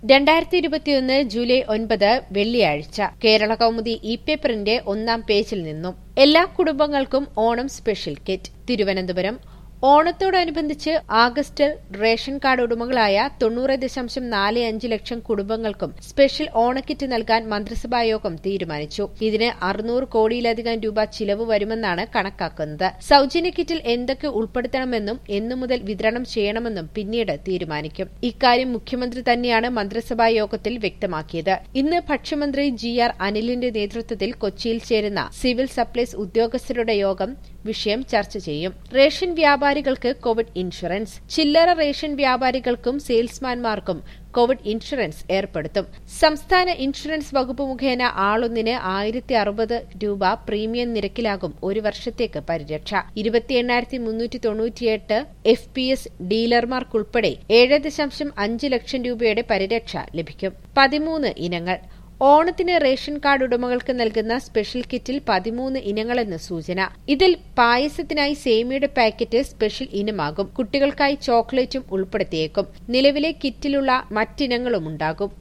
രണ്ടായിരത്തി ഇരുപത്തിയൊന്ന് ജൂലൈ ഒൻപത് വെള്ളിയാഴ്ച കേരള കൗമുദി ഇ പേപ്പറിന്റെ ഒന്നാം പേജിൽ നിന്നും എല്ലാ കുടുംബങ്ങൾക്കും ഓണം സ്പെഷ്യൽ കിറ്റ് തിരുവനന്തപുരം ഓണത്തോടനുബന്ധിച്ച് ആഗസ്റ്റിൽ റേഷൻ കാർഡ് ഉടമകളായ തൊണ്ണൂറ് ദശാംശം നാല് അഞ്ച് ലക്ഷം കുടുംബങ്ങൾക്കും സ്പെഷ്യൽ ഓണക്കിറ്റ് നൽകാൻ മന്ത്രിസഭായോഗം തീരുമാനിച്ചു ഇതിന് അറുന്നൂറ് കോടിയിലധികം രൂപ ചിലവ് വരുമെന്നാണ് കണക്കാക്കുന്നത് സൌജന്യ കിറ്റിൽ എന്തൊക്കെ ഉൾപ്പെടുത്തണമെന്നും എന്നു മുതൽ വിതരണം ചെയ്യണമെന്നും പിന്നീട് തീരുമാനിക്കും ഇക്കാര്യം മുഖ്യമന്ത്രി തന്നെയാണ് മന്ത്രിസഭാ യോഗത്തിൽ വ്യക്തമാക്കിയത് ഇന്ന് ഭക്ഷ്യമന്ത്രി ജി ആർ അനിലിന്റെ നേതൃത്വത്തിൽ കൊച്ചിയിൽ ചേരുന്ന സിവിൽ സപ്ലൈസ് ഉദ്യോഗസ്ഥരുടെ യോഗം വിഷയം ചർച്ച ചെയ്യും റേഷൻ വ്യാപാരികൾക്ക് കോവിഡ് ഇൻഷുറൻസ് ചില്ലറ റേഷൻ വ്യാപാരികൾക്കും സെയിൽസ്മാൻമാർക്കും കോവിഡ് ഇൻഷുറൻസ് ഏർപ്പെടുത്തും സംസ്ഥാന ഇൻഷുറൻസ് വകുപ്പ് മുഖേന ആളൊന്നിന് ആയിരത്തി അറുപത് രൂപ പ്രീമിയം നിരക്കിലാകും ഒരു വർഷത്തേക്ക് പരിരക്ഷ ഇരുപത്തി എണ്ണായിരത്തി മുന്നൂറ്റി തൊണ്ണൂറ്റിയെട്ട് എഫ് പി എസ് ഡീലർമാർക്കുൾപ്പെടെ ഏഴ് ദശാംശം അഞ്ച് ലക്ഷം രൂപയുടെ പരിരക്ഷ ലഭിക്കും പതിമൂന്ന് ഇനങ്ങൾ ഓണത്തിന് റേഷൻ കാർഡ് ഉടമകൾക്ക് നൽകുന്ന സ്പെഷ്യൽ കിറ്റിൽ പതിമൂന്ന് ഇനങ്ങളെന്ന് സൂചന ഇതിൽ പായസത്തിനായി സേമിയുടെ പാക്കറ്റ് സ്പെഷ്യൽ ഇനമാകും കുട്ടികൾക്കായി ചോക്ലേറ്റും ഉൾപ്പെടുത്തിയേക്കും നിലവിലെ കിറ്റിലുള്ള മറ്റിനങ്ങളുമുണ്ടാകും